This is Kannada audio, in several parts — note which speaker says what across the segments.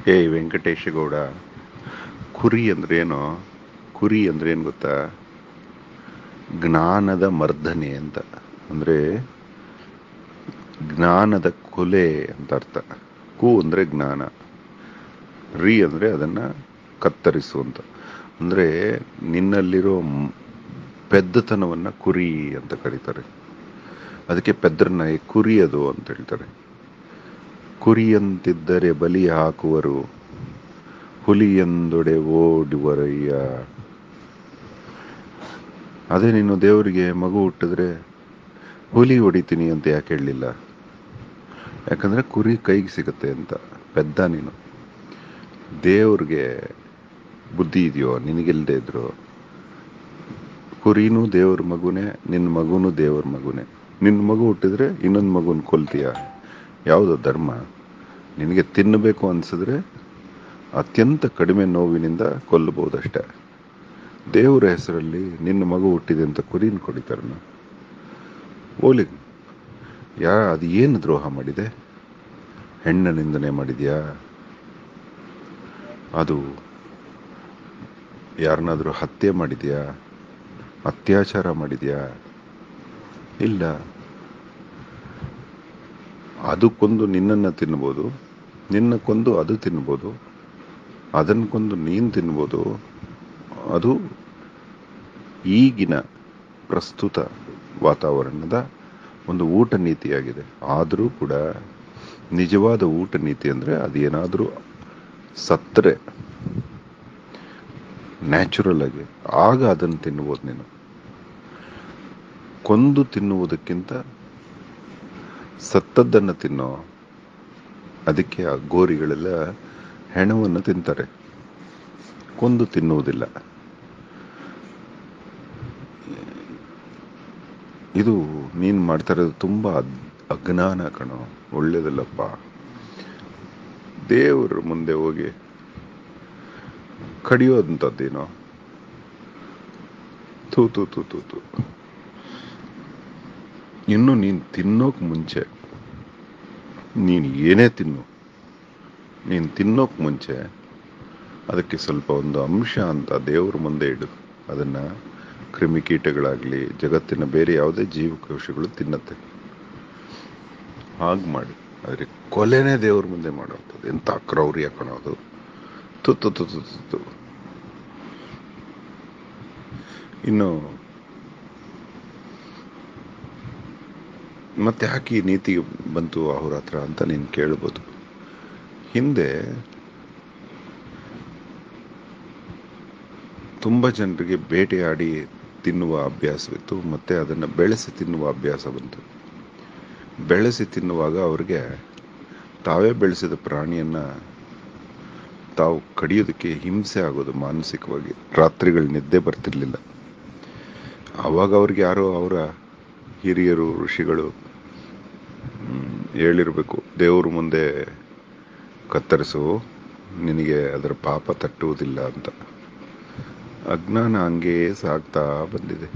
Speaker 1: ಏ ವೆಂಕಟೇಶ ಗೌಡ ಕುರಿ ಅಂದ್ರೇನು ಕುರಿ ಅಂದ್ರೆ ಏನು ಗೊತ್ತಾ ಜ್ಞಾನದ ಮರ್ದನೆ ಅಂತ ಅಂದ್ರೆ ಜ್ಞಾನದ ಕೊಲೆ ಅಂತ ಅರ್ಥ ಕು ಅಂದ್ರೆ ಜ್ಞಾನ ರಿ ಅಂದ್ರೆ ಅದನ್ನ ಕತ್ತರಿಸುವಂತ ಅಂದ್ರೆ ನಿನ್ನಲ್ಲಿರೋ ಮ್- ಪೆದ್ದತನವನ್ನ ಕುರಿ ಅಂತ ಕರೀತಾರೆ ಅದಕ್ಕೆ ಪೆದ್ರನ್ನ ಕುರಿಯದು ಅಂತ ಹೇಳ್ತಾರೆ ಕುರಿಯಂತಿದ್ದರೆ ಬಲಿ ಹಾಕುವರು ಹುಲಿಯಂದೊಡೆ ಓಡುವರಯ್ಯ ಅದೇ ನೀನು ದೇವರಿಗೆ ಮಗು ಹುಟ್ಟಿದ್ರೆ ಹುಲಿ ಹೊಡಿತೀನಿ ಅಂತ ಯಾಕೆ ಹೇಳಲಿಲ್ಲ ಯಾಕಂದ್ರೆ ಕುರಿ ಕೈಗೆ ಸಿಗುತ್ತೆ ಅಂತ ಪೆದ್ದ ನೀನು ದೇವ್ರಿಗೆ ಬುದ್ಧಿ ಇದೆಯೋ ನಿನಗಿಲ್ದೇ ಇದ್ರು ಕುರಿನೂ ದೇವ್ರ ಮಗುನೇ ನಿನ್ನ ಮಗುನೂ ದೇವ್ರ ಮಗುನೇ ನಿನ್ನ ಮಗು ಹುಟ್ಟಿದ್ರೆ ಇನ್ನೊಂದು ಮಗುನ ಕೊಲ್ತೀಯ ಯಾವುದು ಧರ್ಮ ನಿನಗೆ ತಿನ್ನಬೇಕು ಅನ್ಸಿದ್ರೆ ಅತ್ಯಂತ ಕಡಿಮೆ ನೋವಿನಿಂದ ಕೊಲ್ಲಬಹುದಷ್ಟೇ ದೇವರ ಹೆಸರಲ್ಲಿ ನಿನ್ನ ಮಗು ಹುಟ್ಟಿದೆ ಅಂತ ಕುರಿನ ಕೊಡಿತಾರನ ಓಲಿ ಯಾ ಅದು ಏನು ದ್ರೋಹ ಮಾಡಿದೆ ಹೆಣ್ಣ ನಿಂದನೆ ಮಾಡಿದ್ಯಾ ಅದು ಯಾರನ್ನಾದ್ರೂ ಹತ್ಯೆ ಮಾಡಿದ್ಯಾ ಅತ್ಯಾಚಾರ ಮಾಡಿದ್ಯಾ ಇಲ್ಲ ಅದು ಕೊಂದು ನಿನ್ನನ್ನ ತಿನ್ಬೋದು ನಿನ್ನ ಕೊಂದು ಅದು ತಿನ್ಬೋದು ಅದನ್ನ ಕೊಂದು ನೀನು ತಿನ್ಬೋದು ಅದು ಈಗಿನ ಪ್ರಸ್ತುತ ವಾತಾವರಣದ ಒಂದು ಊಟ ನೀತಿಯಾಗಿದೆ ಆದರೂ ಕೂಡ ನಿಜವಾದ ಊಟ ನೀತಿ ಅಂದರೆ ಅದೇನಾದರೂ ಸತ್ತರೆ ನ್ಯಾಚುರಲ್ ಆಗಿ ಆಗ ಅದನ್ನು ತಿನ್ಬೋದು ನೀನು ಕೊಂದು ತಿನ್ನುವುದಕ್ಕಿಂತ ಸತ್ತದ್ದನ್ನು ತಿನ್ನೋ ಅದಕ್ಕೆ ಆ ಗೋರಿಗಳೆಲ್ಲ ಹೆಣವನ್ನು ತಿಂತಾರೆ ಕೊಂದು ತಿನ್ನುವುದಿಲ್ಲ ಇದು ನೀನು ಮಾಡ್ತಾ ಇರೋದು ತುಂಬಾ ಅದ್- ಅಜ್ಞಾನ ಕಣೋ ಒಳ್ಳೇದಲ್ಲಪ್ಪ ದೇವ್ರ ಮುಂದೆ ಹೋಗಿ ಕಡಿಯೋದಂಥದ್ದೇನೋ ತೂ ತೂ ತೂ ತೂ ತೂ ಇನ್ನು ನೀನು ತಿನ್ನೋಕ್ ಮುಂಚೆ ನೀನು ಏನೇ ತಿನ್ನು ನೀನು ತಿನ್ನೋಕ್ ಮುಂಚೆ ಅದಕ್ಕೆ ಸ್ವಲ್ಪ ಒಂದು ಅಂಶ ಅಂತ ದೇವ್ರ ಮುಂದೆ ಇಡು ಅದನ್ನ ಕ್ರಿಮಿಕೀಟಗಳಾಗ್ಲಿ ಜಗತ್ತಿನ ಬೇರೆ ಯಾವುದೇ ಜೀವಕೋಶಗಳು ತಿನ್ನತ್ತೆ ಹಾಗೆ ಮಾಡಿ ಆದ್ರೆ ಕೊಲೆನೇ ದೇವ್ರ ಮುಂದೆ ಮಾಡುವಂಥದ್ದು ಎಂತ ಕ್ರೌರ್ಯ ಕಣೋದು ತು ತು ತು ತು ತು ತು. ಇನ್ನು ಮತ್ತೆ ಯಾಕೆ ಈ ನೀತಿ ಬಂತು ಅವ್ರ ಹತ್ರ ಅಂತ ನೀನು ಕೇಳ್ಬೋದು ಹಿಂದೆ ತುಂಬ ಜನರಿಗೆ ಬೇಟೆಯಾಡಿ ತಿನ್ನುವ ಅಭ್ಯಾಸವಿತ್ತು ಮತ್ತೆ ಅದನ್ನು ಬೆಳೆಸಿ ತಿನ್ನುವ ಅಭ್ಯಾಸ ಬಂತು ಬೆಳೆಸಿ ತಿನ್ನುವಾಗ ಅವ್ರಿಗೆ ತಾವೇ ಬೆಳೆಸಿದ ಪ್ರಾಣಿಯನ್ನ ತಾವು ಕಡಿಯೋದಕ್ಕೆ ಹಿಂಸೆ ಆಗೋದು ಮಾನಸಿಕವಾಗಿ ರಾತ್ರಿಗಳು ನಿದ್ದೆ ಬರ್ತಿರ್ಲಿಲ್ಲ ಆವಾಗ ಅವ್ರಿಗೆ ಯಾರೋ ಅವರ ಹಿರಿಯರು ಋಷಿಗಳು ಹ್ಮ್, ಹೇಳಿರ್ಬೇಕು ದೇವ್ರ ಮುಂದೆ ಕತ್ತರಿಸು ನಿನಗೆ ಅದರ ಪಾಪ ತಟ್ಟುವುದಿಲ್ಲ ಅಂತ ಅಜ್ಞಾನ ಹಂಗೇ ಸಾಗ್ತಾ ಬಂದಿದೆ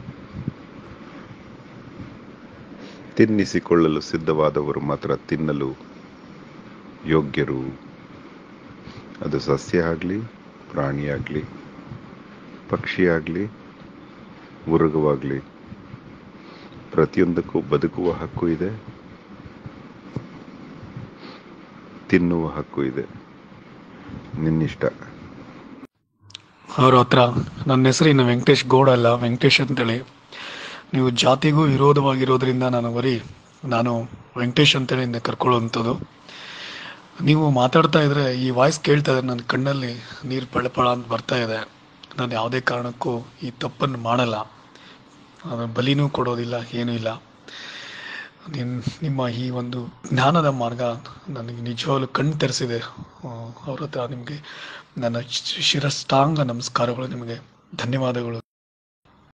Speaker 1: ತಿನ್ನಿಸಿಕೊಳ್ಳಲು ಸಿದ್ಧವಾದವರು ಮಾತ್ರ ತಿನ್ನಲು ಯೋಗ್ಯರು ಅದು ಸಸ್ಯ ಆಗಲಿ ಪ್ರಾಣಿಯಾಗಲಿ ಪಕ್ಷಿಯಾಗಲಿ ಮೃಗವಾಗಲಿ ಪ್ರತಿಯೊಂದಕ್ಕೂ ಬದುಕುವ ಹಕ್ಕು ಇದೆ ತಿನ್ನುವ ಹಕ್ಕು ಇದೆ ನಿನ್ನಿಷ್ಟ
Speaker 2: ಅವ್ರ ಹತ್ರ ನನ್ನ ಹೆಸರು ಇನ್ನು ವೆಂಕಟೇಶ್ ಗೌಡ ಅಲ್ಲ ವೆಂಕಟೇಶ್ ಅಂತೇಳಿ ನೀವು ಜಾತಿಗೂ ವಿರೋಧವಾಗಿರೋದ್ರಿಂದ ನಾನು ಬರೀ ನಾನು ವೆಂಕಟೇಶ್ ಅಂತೇಳಿ ನಿನ್ನ ಕರ್ಕೊಳ್ಳೋವಂಥದ್ದು ನೀವು ಮಾತಾಡ್ತಾ ಇದ್ರೆ ಈ ವಾಯ್ಸ್ ಕೇಳ್ತಾ ಇದ್ರೆ ನನ್ನ ಕಣ್ಣಲ್ಲಿ ನೀರು ಪಳಪಳ ಅಂತ ಬರ್ತಾ ಇದೆ ನಾನು ಯಾವುದೇ ಕಾರಣಕ್ಕೂ ಈ ತಪ್ಪನ್ನು ಮಾಡಲ್ಲ ಅದರ ಬಲಿನೂ ಕೊಡೋದಿಲ್ಲ ಏನೂ ಇಲ್ಲ ನಿನ್ ನಿಮ್ಮ ಈ ಒಂದು ಜ್ಞಾನದ ಮಾರ್ಗ ನನಗೆ ನಿಜವಾಗ್ಲೂ ಕಣ್ಣು ತೆರೆಸಿದೆ ಅವ್ರ ಹತ್ರ ನಿಮಗೆ ನನ್ನ ಶಿ- ಶಿರಸ್ತಾಂಗ ನಮಸ್ಕಾರಗಳು ನಿಮಗೆ ಧನ್ಯವಾದಗಳು